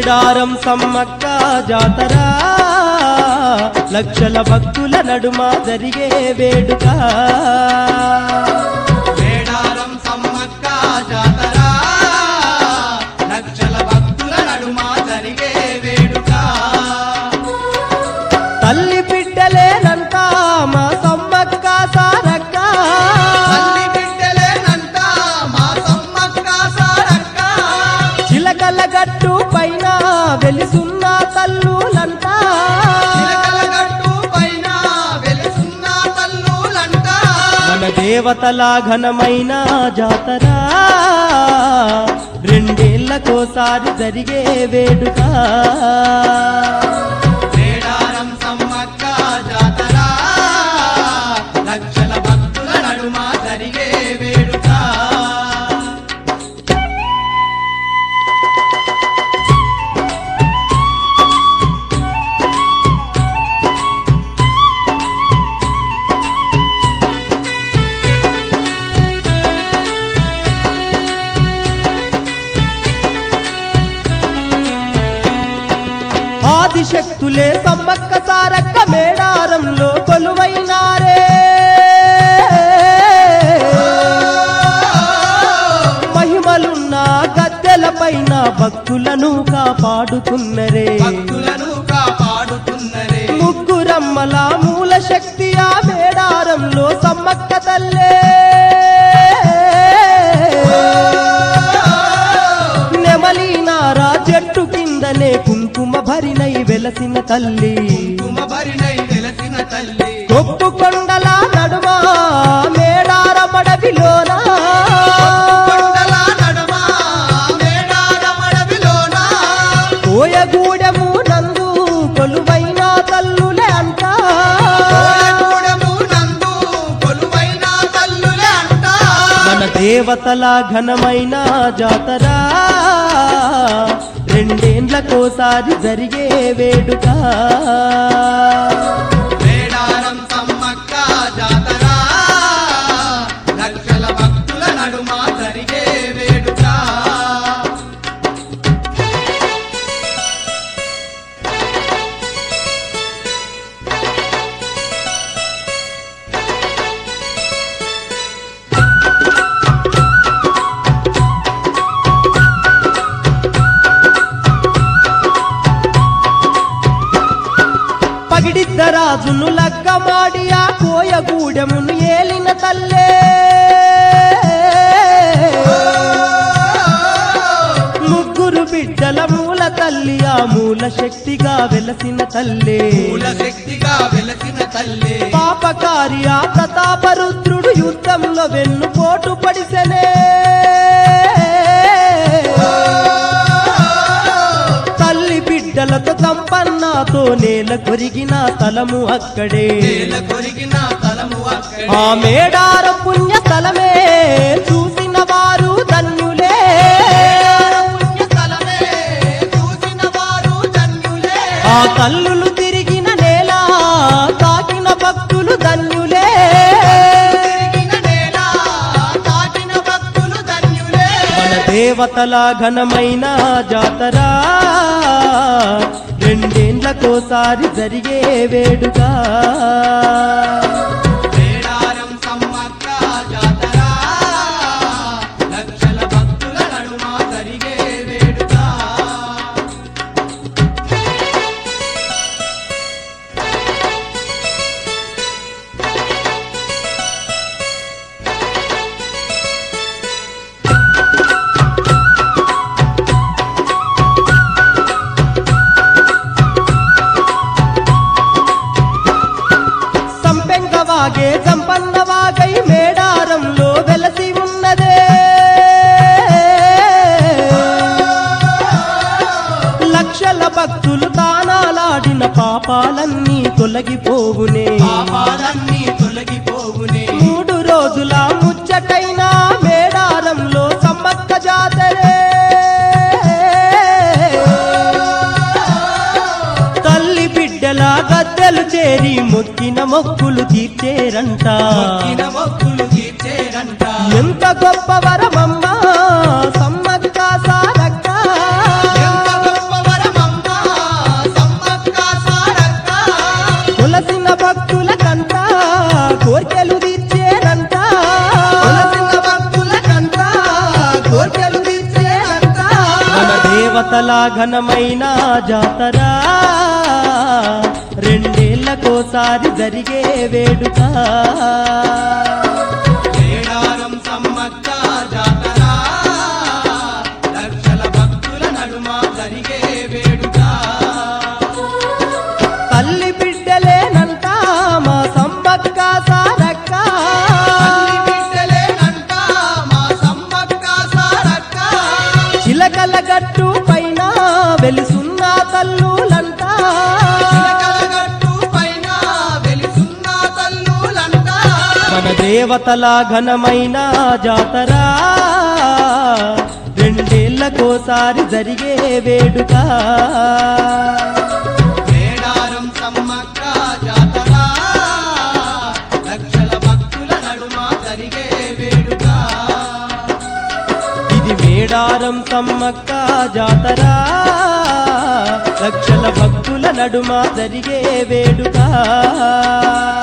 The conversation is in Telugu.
మేడారం సమ్మక్క జాతర లక్షల భక్తుల నడుమ జరిగే వేడుక మేడారం సమ్మక్క జాతర లక్షల భక్తుల నడుమ జరిగే వేడుక తల్లి బిడ్డలేనంట మా సమ్మక్క సారక్క తల్లి బిడ్డలేనంట మా సమ్మక్క సారక్క చిలకల గట్టు పైన వెలిసున్న తల్లులంట చిలకల గట్టు పైన వెలుసున్న తల్లులంట మన దేవతల ఘనమైన జాతర రెండేళ్లకోసారి జరిగే వేడుక మేడారం సమ్మక్క జాతర లక్షల భక్తుల నడుమ జరిగే వేడుక ఆదిశక్తులే సమ్మక్క సారక్క మేడారంలో కొలువైనారే మహిమలున్న గద్దెల పైన భక్తులను కాపాడుకున్నరే భక్తులను కాపాడుతున్నరే ముగ్గురమ్మల మూల శక్తి ఆ మేడారంలో సమ్మక్క తల్లే నెమలినారా చెట్టు కిందనే కుంకుమ భరినై వెలసిన తల్లి కుమబరినై వెలసిన తల్లి కొప్పు కొండల నడుమ మేడారమడవిలోన కొండల నడుమ మేడారమడవిలోన కోయగూడెము నందు కొలువైన తల్లులే అంట కోయగూడెము నందు కొలువైన తల్లులే అంట మన దేవతల ఘనమైన జాతర రెండేండ్లకోసారి జరిగే వేడుక మేడారం సమ్మక్క జాతర లక్షల భక్తుల నడుమ జరిగే వేడుక పగిడిద్దరాజును లగ్గమాడి ఆ కోయగూడెమును ఏలిన తల్లే ముగ్గురు బిడ్డల మూల తల్లి ఆ మూల శక్తిగా వెలసిన తల్లే మూల శక్తిగా వెలసిన తల్లి పాపకారి ఆ ప్రతాపరుద్రుడు యుద్ధంలో వెన్ను పోటు పడిసెనే తల్లి బిడ్డలతో సంపన్నతో నేల కొరిగిన తలము అక్కడే నేల కొరిగిన తలము అక్కడే ఆ మేడార పుణ్య స్థలమే చూసిన వారు ధన్యులే పుణ్యస్థలమే చూసిన వారు ధన్యులే ఆ తల్లులు తిరిగిన నేల తాకిన భక్తులు ధన్యులే తిరిగిన నేల తాకిన భక్తులు ధన్యులే మన దేవతల ఘనమైన జాతర రెండేండ్లకోసారి జరిగే వేడుక మేడారం సమ్మక్క జాతర లక్షల భక్తుల నడుమ జరిగే వేడుక సంపెంగవాగే సంపన్నవాగై మేడారంలో వెలసి ఉన్నదే లక్షల భక్తులు తానాలాడిన పాపాలన్నీ తొలగిపోవునే పాపాలన్నీ తొలగిపోవునే మూడు రోజుల ముచ్చటైన మేడారంలో సమ్మక్క జాతరే తల్లి బిడ్డల గద్దెలు చేరి మొక్కిన మొక్కులు తీర్చేరంట మొక్కిన మొక్కులు తీర్చేరంట ఎంత గొప్ప వరమమ్మా సమ్మక్క సారక్క ఎంత గొప్ప వర దేవతల ఘనమైన జాతర రెండేళ్లకోసారి జరిగే వేడుక మేడారం సమ్మక్క జాతర లక్షల భక్తుల నడుమ జరిగే వేడుక తల్లి బిడ్డలేనంట మా సమ్మక్క సారక్క తల్లి బిడ్డలేనంట మా సమ్మక్క సారక్క చిలకల గట్టు పైన వెలుసున్న తల్లులంట చిలకల గట్టు పైన వెలిసున్న తల్లులంట మన దేవతల ఘనమైన జాతర రెండేళ్లకోసారి జరిగే వేడుక మేడారం సమ్మక్క జాతర లక్షల భక్తుల నడుమ జరిగే వేడుక ఇది మేడారం సమ్మక్క జాతర లక్షల భక్తుల నడుమ జరిగే వేడుక